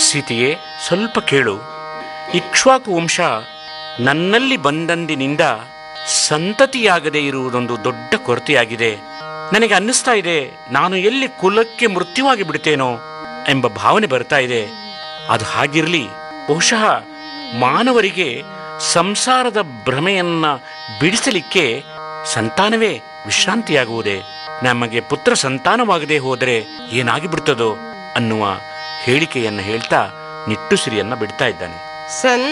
ಸೀತೆಯೇ ಸ್ವಲ್ಪ ಕೇಳು ಇಕ್ಷ್ವಾಕು ವಂಶ ನನ್ನಲ್ಲಿ ಬಂದಂದಿನಿಂದ ಸಂತತಿಯಾಗದೇ ಇರುವುದೊಂದು ದೊಡ್ಡ ಕೊರತೆಯಾಗಿದೆ ನನಗೆ ಅನ್ನಿಸ್ತಾ ಇದೆ ನಾನು ಎಲ್ಲಿ ಕುಲಕ್ಕೆ ಮೃತ್ಯುವಾಗಿ ಬಿಡ್ತೇನೋ ಎಂಬ ಭಾವನೆ ಬರ್ತಾ ಇದೆ ಅದು ಹಾಗಿರಲಿ ಬಹುಶಃ ಮಾನವರಿಗೆ ಸಂಸಾರದ ಭ್ರಮೆಯನ್ನ ಬಿಡಿಸಲಿಕ್ಕೆ ಸಂತಾನವೇ ವಿಶ್ರಾಂತಿಯಾಗುವುದೇ ನಮಗೆ ಪುತ್ರ ಸಂತಾನವಾಗದೆ ಹೋದರೆ ಏನಾಗಿ ಬಿಡ್ತದೋ ಅನ್ನುವ ಹೇಳಿಕೆಯನ್ನು ಹೇಳ್ತಾ ನಿಟ್ಟುಸಿರಿಯನ್ನ ಬಿಡ್ತಾ ಇದ್ದಾನೆ ಸನ್